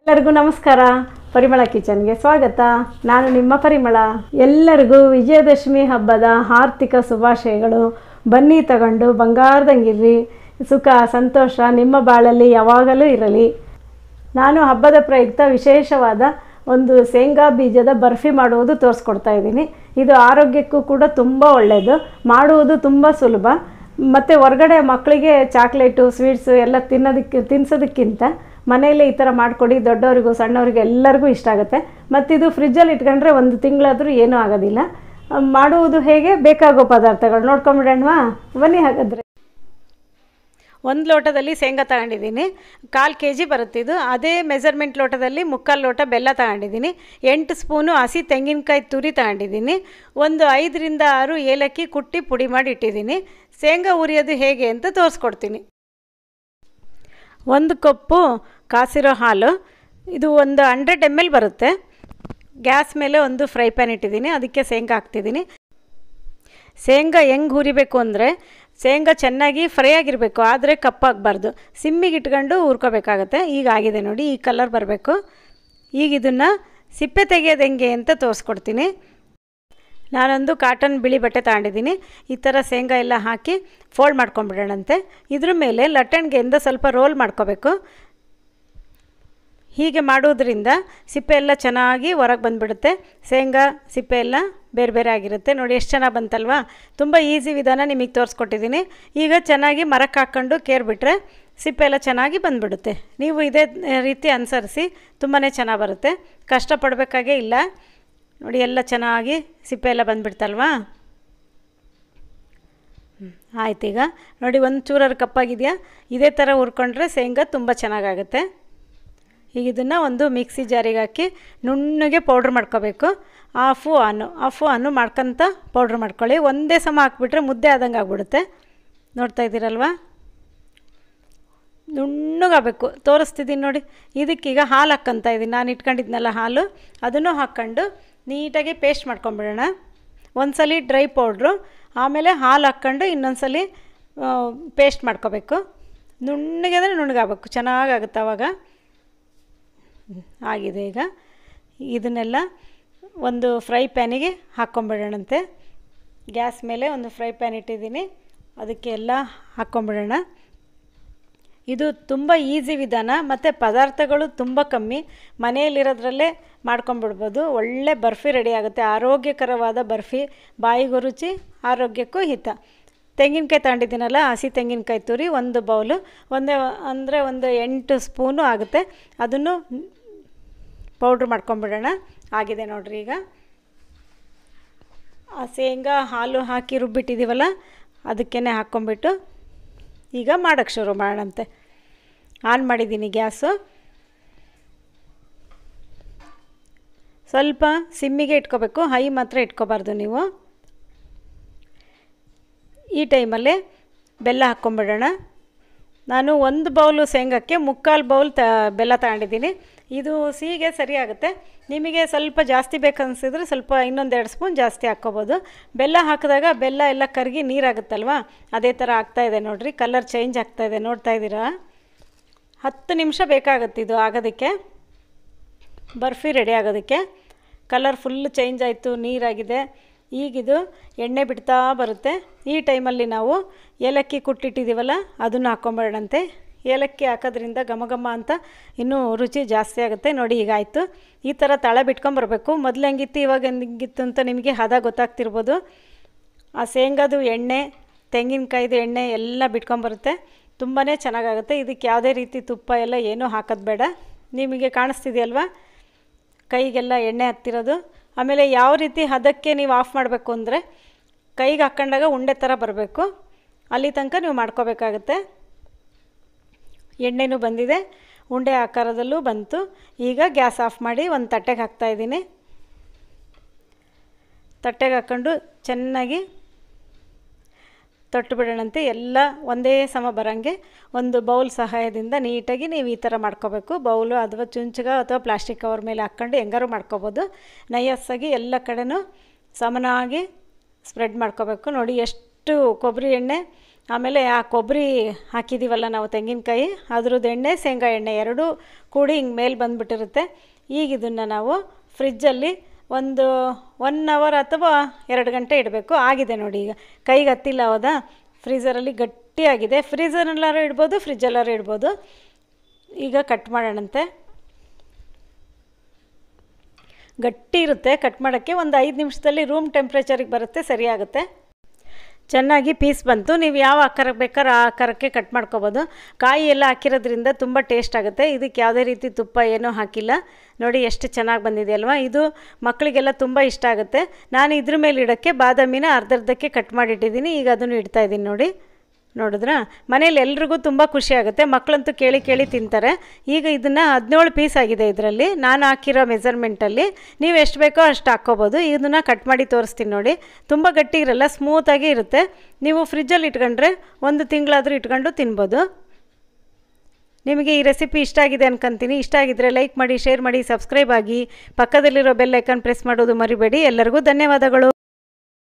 ಎಲ್ಲರಿಗೂ ನಮಸ್ಕಾರ ಪರಿಮಳ ಕಿಚನ್ಗೆ ಸ್ವಾಗತ ನಾನು ನಿಮ್ಮ ಪರಿಮಳ ಎಲ್ಲರಿಗೂ ವಿಜಯದಶಮಿ ಹಬ್ಬದ ಆರ್ಥಿಕ ಶುಭಾಶಯಗಳು ಬನ್ನಿ ತಗೊಂಡು ಬಂಗಾರದಂಗಿರ್ರಿ ಸುಖ ಸಂತೋಷ ನಿಮ್ಮ ಬಾಳಲ್ಲಿ ಯಾವಾಗಲೂ ಇರಲಿ ನಾನು ಹಬ್ಬದ ಪ್ರಯುಕ್ತ ವಿಶೇಷವಾದ ಒಂದು ಶೇಂಗಾ ಬೀಜದ ಬರ್ಫಿ ಮಾಡುವುದು ತೋರಿಸ್ಕೊಡ್ತಾ ಇದ್ದೀನಿ ಇದು ಆರೋಗ್ಯಕ್ಕೂ ಕೂಡ ತುಂಬ ಒಳ್ಳೆಯದು ಮಾಡುವುದು ತುಂಬ ಸುಲಭ ಮತ್ತು ಹೊರಗಡೆ ಮಕ್ಕಳಿಗೆ ಚಾಕ್ಲೇಟು ಸ್ವೀಟ್ಸು ಎಲ್ಲ ತಿನ್ನೋದಕ್ಕೆ ತಿನ್ಸೋದಕ್ಕಿಂತ ಮನೆಯಲ್ಲೇ ಈ ಥರ ಮಾಡಿಕೊಡಿ ದೊಡ್ಡವರಿಗೂ ಸಣ್ಣವರಿಗೂ ಎಲ್ಲರಿಗೂ ಇಷ್ಟ ಆಗುತ್ತೆ ಮತ್ತು ಇದು ಫ್ರಿಜ್ಜಲ್ಲಿ ಇಟ್ಕೊಂಡ್ರೆ ಒಂದು ತಿಂಗಳಾದರೂ ಏನೂ ಆಗೋದಿಲ್ಲ ಆ, ಮಾಡುವುದು ಹೇಗೆ ಬೇಕಾಗೋ ಪದಾರ್ಥಗಳು ನೋಡ್ಕೊಂಬಿಡೋಣವಾ ಬನ್ನಿ ಹಾಗಾದರೆ ಒಂದು ಲೋಟದಲ್ಲಿ ಶೇಂಗಾ ತಗೊಂಡಿದ್ದೀನಿ ಕಾಲು ಕೆ ಜಿ ಬರುತ್ತಿದ್ದು ಅದೇ ಮೆಜರ್ಮೆಂಟ್ ಲೋಟದಲ್ಲಿ ಮುಕ್ಕಾಲು ಲೋಟ ಬೆಲ್ಲ ತಗೊಂಡಿದ್ದೀನಿ ಎಂಟು ಸ್ಪೂನು ಹಸಿ ತೆಂಗಿನಕಾಯಿ ತುರಿ ತಗೊಂಡಿದ್ದೀನಿ ಒಂದು ಐದರಿಂದ ಆರು ಏಲಕ್ಕಿ ಕುಟ್ಟಿ ಪುಡಿ ಮಾಡಿ ಇಟ್ಟಿದ್ದೀನಿ ಶೇಂಗಾ ಉರಿಯೋದು ಹೇಗೆ ಅಂತ ತೋರಿಸ್ಕೊಡ್ತೀನಿ ಒಂದು ಕಪ್ಪು ಕಾಸಿರೋ ಹಾಲು ಇದು ಒಂದು ಹಂಡ್ರೆಡ್ ಎಮ್ ಎಲ್ ಬರುತ್ತೆ ಗ್ಯಾಸ್ ಮೇಲೆ ಒಂದು ಫ್ರೈ ಪ್ಯಾನ್ ಇಟ್ಟಿದ್ದೀನಿ ಅದಕ್ಕೆ ಶೇಂಗಾ ಹಾಕ್ತಿದ್ದೀನಿ ಶೇಂಗಾ ಹೆಂಗೆ ಹುರಿಬೇಕು ಅಂದರೆ ಶೇಂಗಾ ಚೆನ್ನಾಗಿ ಫ್ರೈ ಆಗಿರಬೇಕು ಆದರೆ ಕಪ್ಪಾಗಬಾರ್ದು ಸಿಮ್ಮಿಗೆ ಇಟ್ಕೊಂಡು ಹುರ್ಕೋಬೇಕಾಗತ್ತೆ ಈಗ ಆಗಿದೆ ನೋಡಿ ಈ ಕಲರ್ ಬರಬೇಕು ಈಗ ಇದನ್ನು ಸಿಪ್ಪೆ ತೆಗೆಯೋದು ಹೆಂಗೆ ಅಂತ ತೋರಿಸ್ಕೊಡ್ತೀನಿ ನಾನೊಂದು ಕಾಟನ್ ಬಿಳಿ ಬಟ್ಟೆ ತಗೊಂಡಿದ್ದೀನಿ ಈ ಥರ ಶೇಂಗಾ ಎಲ್ಲ ಹಾಕಿ ಫೋಲ್ಡ್ ಮಾಡ್ಕೊಂಬಿಡೋಣಂತೆ ಇದ್ರ ಮೇಲೆ ಲಟ್ಟಣಿಗೆಯಿಂದ ಸ್ವಲ್ಪ ರೋಲ್ ಮಾಡ್ಕೋಬೇಕು ಹೀಗೆ ಮಾಡೋದ್ರಿಂದ ಸಿಪ್ಪೆ ಎಲ್ಲ ಚೆನ್ನಾಗಿ ಹೊರಗೆ ಬಂದುಬಿಡುತ್ತೆ ಶೇಂಗಾ ಸಿಪ್ಪೆ ಎಲ್ಲ ಬೇರೆ ಬೇರೆ ಆಗಿರುತ್ತೆ ನೋಡಿ ಎಷ್ಟು ಚೆನ್ನಾಗಿ ಬಂತಲ್ವಾ ತುಂಬ ಈಸಿ ವಿಧಾನ ನಿಮಗೆ ತೋರಿಸ್ಕೊಟ್ಟಿದ್ದೀನಿ ಈಗ ಚೆನ್ನಾಗಿ ಮರಕ್ಕೆ ಹಾಕ್ಕೊಂಡು ಕೇರ್ಬಿಟ್ರೆ ಸಿಪ್ಪೆ ಎಲ್ಲ ಚೆನ್ನಾಗಿ ಬಂದುಬಿಡುತ್ತೆ ನೀವು ಇದೇ ರೀತಿ ಅನುಸರಿಸಿ ತುಂಬಾ ಚೆನ್ನಾಗಿ ಬರುತ್ತೆ ಕಷ್ಟಪಡಬೇಕಾಗೇ ಇಲ್ಲ ನೋಡಿ ಎಲ್ಲ ಚೆನ್ನಾಗಿ ಸಿಪ್ಪೆ ಎಲ್ಲ ಬಂದುಬಿಡ್ತಲ್ವಾ ಆಯ್ತು ಈಗ ನೋಡಿ ಒಂದು ಚೂರರು ಕಪ್ಪಾಗಿದೆಯಾ ಇದೇ ಥರ ಹುರ್ಕೊಂಡ್ರೆ ಶೇಂಗಾ ತುಂಬ ಚೆನ್ನಾಗಾಗುತ್ತೆ ಈಗ ಇದನ್ನು ಒಂದು ಮಿಕ್ಸಿ ಜಾರಿಗೆ ಹಾಕಿ ನುಣ್ಣಗೆ ಪೌಡ್ರ್ ಮಾಡ್ಕೋಬೇಕು ಆಫು ಆನು ಆಫು ಆನು ಮಾಡ್ಕೊತ ಪೌಡ್ರ್ ಮಾಡ್ಕೊಳ್ಳಿ ಒಂದೇ ಸಮ ಹಾಕ್ಬಿಟ್ರೆ ಮುದ್ದೆ ಆದಂಗೆ ಆಗ್ಬಿಡುತ್ತೆ ನೋಡ್ತಾ ಇದ್ದೀರಲ್ವಾ ನುಣ್ಣಗಾಗಬೇಕು ತೋರಿಸ್ತಿದ್ದೀನಿ ನೋಡಿ ಇದಕ್ಕೀಗ ಹಾಲು ಹಾಕ್ಕೊಂತ ಇದ್ದೀನಿ ನಾನು ಇಟ್ಕೊಂಡಿದ್ನಲ್ಲ ಹಾಲು ಅದನ್ನು ಹಾಕ್ಕೊಂಡು ನೀಟಾಗಿ ಪೇಸ್ಟ್ ಮಾಡ್ಕೊಂಬಿಡೋಣ ಒಂದ್ಸಲಿ ಡ್ರೈ ಪೌಡ್ರು ಆಮೇಲೆ ಹಾಲು ಹಾಕ್ಕೊಂಡು ಇನ್ನೊಂದ್ಸಲಿ ಪೇಸ್ಟ್ ಮಾಡ್ಕೋಬೇಕು ನುಣ್ಣಗೆ ಅಂದರೆ ನುಣ್ಣಗಾಗಬೇಕು ಚೆನ್ನಾಗಾಗುತ್ತೆ ಆವಾಗ ಆಗಿದೆ ಈಗ ಇದನ್ನೆಲ್ಲ ಒಂದು ಫ್ರೈ ಪ್ಯಾನಿಗೆ ಹಾಕ್ಕೊಂಬಿಡೋಣಂತೆ ಗ್ಯಾಸ್ ಮೇಲೆ ಒಂದು ಫ್ರೈ ಪ್ಯಾನ್ ಇಟ್ಟಿದ್ದೀನಿ ಅದಕ್ಕೆ ಎಲ್ಲ ಹಾಕ್ಕೊಂಬಿಡೋಣ ಇದು ತುಂಬ ಈಸಿ ವಿಧಾನ ಮತ್ತು ಪದಾರ್ಥಗಳು ತುಂಬ ಕಮ್ಮಿ ಮನೆಯಲ್ಲಿರೋದ್ರಲ್ಲೇ ಮಾಡ್ಕೊಂಬಿಡ್ಬೋದು ಒಳ್ಳೆ ಬರ್ಫಿ ರೆಡಿ ಆಗುತ್ತೆ ಆರೋಗ್ಯಕರವಾದ ಬರ್ಫಿ ಬಾಯಿಗೂ ರುಚಿ ಆರೋಗ್ಯಕ್ಕೂ ಹಿತ ತೆಂಗಿನಕಾಯಿ ತಗೊಂಡಿದ್ದೀನಲ್ಲ ಹಸಿ ತೆಂಗಿನಕಾಯಿ ತುರಿ ಒಂದು ಬೌಲು ಒಂದೇ ಅಂದರೆ ಒಂದು ಎಂಟು ಸ್ಪೂನು ಆಗುತ್ತೆ ಅದನ್ನು ಪೌಡ್ರ್ ಮಾಡ್ಕೊಂಬಿಡೋಣ ಆಗಿದೆ ನೋಡ್ರಿ ಈಗ ಆ ಶೇಂಗಾ ಹಾಲು ಹಾಕಿ ರುಬ್ಬಿಟ್ಟಿದ್ದೀವಲ್ಲ ಅದಕ್ಕೇ ಹಾಕ್ಕೊಂಬಿಟ್ಟು ಈಗ ಮಾಡೋಕ್ಕೆ ಶುರು ಮಾಡೋಣಂತೆ ಆನ್ ಮಾಡಿದ್ದೀನಿ ಗ್ಯಾಸು ಸ್ವಲ್ಪ ಸಿಮ್ಮಿಗೆ ಇಟ್ಕೋಬೇಕು ಹೈ ಮಾತ್ರ ಇಟ್ಕೋಬಾರ್ದು ನೀವು ಈ ಟೈಮಲ್ಲೇ ಬೆಲ್ಲ ಹಾಕ್ಕೊಂಬಿಡೋಣ ನಾನು ಒಂದು ಬೌಲು ಶೇಂಗಕ್ಕೆ ಮುಕ್ಕಾಲು ಬೌಲ್ ತ ಬೆಲ್ಲ ತಗೊಂಡಿದ್ದೀನಿ ಇದು ಸಿಹಿಗೆ ಸರಿ ಆಗುತ್ತೆ ನಿಮಗೆ ಸ್ವಲ್ಪ ಜಾಸ್ತಿ ಬೇಕನ್ಸಿದ್ರೆ ಸ್ವಲ್ಪ ಇನ್ನೊಂದೆರಡು ಸ್ಪೂನ್ ಜಾಸ್ತಿ ಹಾಕ್ಕೋಬೋದು ಬೆಲ್ಲ ಹಾಕಿದಾಗ ಬೆಲ್ಲ ಎಲ್ಲ ಕರಗಿ ನೀರಾಗುತ್ತಲ್ವ ಅದೇ ಥರ ಆಗ್ತಾಯಿದೆ ನೋಡಿರಿ ಕಲರ್ ಚೇಂಜ್ ಆಗ್ತಾಯಿದೆ ನೋಡ್ತಾ ಇದ್ದೀರಾ ಹತ್ತು ನಿಮಿಷ ಬೇಕಾಗುತ್ತೆ ಇದು ಆಗೋದಕ್ಕೆ ಬರ್ಫಿ ರೆಡಿ ಆಗೋದಕ್ಕೆ ಕಲರ್ ಫುಲ್ ಚೇಂಜ್ ಆಯಿತು ನೀರಾಗಿದೆ ಈಗಿದು ಎಣ್ಣೆ ಬಿಡ್ತಾ ಬರುತ್ತೆ ಈ ಟೈಮಲ್ಲಿ ನಾವು ಏಲಕ್ಕಿ ಕುಟ್ಟಿಟ್ಟಿದ್ದೀವಲ್ಲ ಅದನ್ನು ಹಾಕ್ಕೊಂಬೇಡಂತೆ ಏಲಕ್ಕಿ ಹಾಕೋದ್ರಿಂದ ಘಮ ಘಮ ಅಂತ ಇನ್ನೂ ರುಚಿ ಜಾಸ್ತಿ ಆಗುತ್ತೆ ನೋಡಿ ಈಗ ಆಯಿತು ಈ ಥರ ತಳ ಬಿಟ್ಕೊಂಬರ್ಬೇಕು ಮೊದಲು ಹೆಂಗಿತ್ತು ಇವಾಗ ಹೆಂಗಿತ್ತು ಅಂತ ನಿಮಗೆ ಹದ ಗೊತ್ತಾಗ್ತಿರ್ಬೋದು ಆ ಶೇಂಗಾದು ಎಣ್ಣೆ ತೆಂಗಿನಕಾಯ್ದು ಎಣ್ಣೆ ಎಲ್ಲ ಬಿಟ್ಕೊಂಬರುತ್ತೆ ತುಂಬಾ ಚೆನ್ನಾಗಾಗುತ್ತೆ ಇದಕ್ಕೆ ಯಾವುದೇ ರೀತಿ ತುಪ್ಪ ಎಲ್ಲ ಏನೂ ಹಾಕೋದು ಬೇಡ ನಿಮಗೆ ಕಾಣಿಸ್ತಿದೆಯಲ್ವಾ ಕೈಗೆಲ್ಲ ಎಣ್ಣೆ ಹತ್ತಿರೋದು ಆಮೇಲೆ ಯಾವ ರೀತಿ ಹದಕ್ಕೆ ನೀವು ಆಫ್ ಮಾಡಬೇಕು ಅಂದರೆ ಕೈಗೆ ಹಾಕ್ಕೊಂಡಾಗ ಉಂಡೆ ಥರ ಬರಬೇಕು ಅಲ್ಲಿ ತನಕ ನೀವು ಮಾಡ್ಕೋಬೇಕಾಗತ್ತೆ ಎಣ್ಣೆನೂ ಬಂದಿದೆ ಉಂಡೆ ಆಕಾರದಲ್ಲೂ ಬಂತು ಈಗ ಗ್ಯಾಸ್ ಆಫ್ ಮಾಡಿ ಒಂದು ತಟ್ಟೆಗೆ ಹಾಕ್ತಾಯಿದ್ದೀನಿ ತಟ್ಟೆಗೆ ಹಾಕ್ಕೊಂಡು ಚೆನ್ನಾಗಿ ತೊಟ್ಟು ಬಿಡೋಣಂತೆ ಎಲ್ಲ ಒಂದೇ ಸಮ ಬರೋಂಗೆ ಒಂದು ಬೌಲ್ ಸಹಾಯದಿಂದ ನೀಟಾಗಿ ನೀವು ಈ ಥರ ಮಾಡ್ಕೋಬೇಕು ಬೌಲು ಅಥವಾ ಚುಂಚಗ ಅಥವಾ ಪ್ಲಾಸ್ಟಿಕ್ ಕವರ್ ಮೇಲೆ ಹಾಕ್ಕೊಂಡು ಹೆಂಗಾರು ಮಾಡ್ಕೋಬೋದು ನೈಯಸ್ಸಾಗಿ ಎಲ್ಲ ಕಡೆನೂ ಸಮನಾಗಿ ಸ್ಪ್ರೆಡ್ ಮಾಡ್ಕೋಬೇಕು ನೋಡಿ ಎಷ್ಟು ಕೊಬ್ಬರಿ ಎಣ್ಣೆ ಆಮೇಲೆ ಆ ಕೊಬ್ಬರಿ ಹಾಕಿದ್ದೀವಲ್ಲ ನಾವು ತೆಂಗಿನಕಾಯಿ ಅದ್ರದ್ದು ಎಣ್ಣೆ ಶೇಂಗಾ ಎಣ್ಣೆ ಎರಡೂ ಕೂಡಿ ಹಿಂಗೆ ಮೇಲೆ ಬಂದುಬಿಟ್ಟಿರುತ್ತೆ ಈಗ ಇದನ್ನು ನಾವು ಫ್ರಿಜ್ಜಲ್ಲಿ ಒಂದು ಒನ್ ಅವರ್ ಅಥವಾ ಎರಡು ಗಂಟೆ ಇಡಬೇಕು ಆಗಿದೆ ನೋಡಿ ಈಗ ಕೈಗೆ ಹತ್ತಿಲ್ಲ ಹೌದಾ ಫ್ರೀಝರಲ್ಲಿ ಗಟ್ಟಿಯಾಗಿದೆ ಫ್ರೀಝರಲ್ಲಾರು ಇಡ್ಬೋದು ಫ್ರಿಜ್ಜಲ್ಲಾರು ಇಡ್ಬೋದು ಈಗ ಕಟ್ ಮಾಡೋಣಂತೆ ಗಟ್ಟಿ ಇರುತ್ತೆ ಕಟ್ ಮಾಡೋಕ್ಕೆ ಒಂದು ಐದು ನಿಮಿಷದಲ್ಲಿ ರೂಮ್ ಟೆಂಪ್ರೇಚರಿಗೆ ಬರುತ್ತೆ ಸರಿಯಾಗುತ್ತೆ ಚೆನ್ನಾಗಿ ಪೀಸ್ ಬಂತು ನೀವು ಯಾವ ಆಕಾರಕ್ಕೆ ಬೇಕಾದ್ರೆ ಆ ಆಕಾರಕ್ಕೆ ಕಟ್ ಮಾಡ್ಕೊಬೋದು ಕಾಯಿ ಎಲ್ಲ ಹಾಕಿರೋದ್ರಿಂದ ತುಂಬ ಟೇಸ್ಟ್ ಆಗುತ್ತೆ ಇದಕ್ಕೆ ಯಾವುದೇ ರೀತಿ ತುಪ್ಪ ಏನೂ ಹಾಕಿಲ್ಲ ನೋಡಿ ಎಷ್ಟು ಚೆನ್ನಾಗಿ ಬಂದಿದೆ ಅಲ್ವಾ ಇದು ಮಕ್ಕಳಿಗೆಲ್ಲ ತುಂಬ ಇಷ್ಟ ಆಗುತ್ತೆ ನಾನು ಇದ್ರ ಮೇಲೆ ಇಡೋಕ್ಕೆ ಬಾದಾಮಿನ ಅರ್ಧರ್ಧಕ್ಕೆ ಕಟ್ ಮಾಡಿಟ್ಟಿದ್ದೀನಿ ಈಗ ಅದನ್ನು ಇಡ್ತಾ ಇದ್ದೀನಿ ನೋಡಿ ನೋಡಿದ್ರಾ ಮನೇಲಿ ಎಲ್ರಿಗೂ ತುಂಬ ಖುಷಿ ಆಗುತ್ತೆ ಮಕ್ಕಳಂತೂ ಕೇಳಿ ಕೇಳಿ ತಿಂತಾರೆ ಈಗ ಇದನ್ನು ಹದಿನೇಳು ಪೀಸ್ ಆಗಿದೆ ಇದರಲ್ಲಿ ನಾನು ಹಾಕಿರೋ ಮೆಸರ್ಮೆಂಟಲ್ಲಿ ನೀವು ಎಷ್ಟು ಬೇಕೋ ಅಷ್ಟು ಹಾಕ್ಕೋಬೋದು ಇದನ್ನು ಕಟ್ ಮಾಡಿ ತೋರಿಸ್ತೀನಿ ನೋಡಿ ತುಂಬ ಗಟ್ಟಿ ಇರಲ್ಲ ಸ್ಮೂತಾಗಿ ಇರುತ್ತೆ ನೀವು ಫ್ರಿಜ್ಜಲ್ಲಿ ಇಟ್ಕೊಂಡ್ರೆ ಒಂದು ತಿಂಗಳಾದರೂ ಇಟ್ಕೊಂಡು ತಿನ್ಬೋದು ನಿಮಗೆ ಈ ರೆಸಿಪಿ ಇಷ್ಟ ಆಗಿದೆ ಅನ್ಕೊಂತೀನಿ ಇಷ್ಟ ಆಗಿದ್ದರೆ ಲೈಕ್ ಮಾಡಿ ಶೇರ್ ಮಾಡಿ ಸಬ್ಸ್ಕ್ರೈಬ್ ಆಗಿ ಪಕ್ಕದಲ್ಲಿರೋ ಬೆಲ್ ಐಕಾನ್ ಪ್ರೆಸ್ ಮಾಡೋದು ಮರಿಬೇಡಿ ಎಲ್ಲರಿಗೂ ಧನ್ಯವಾದಗಳು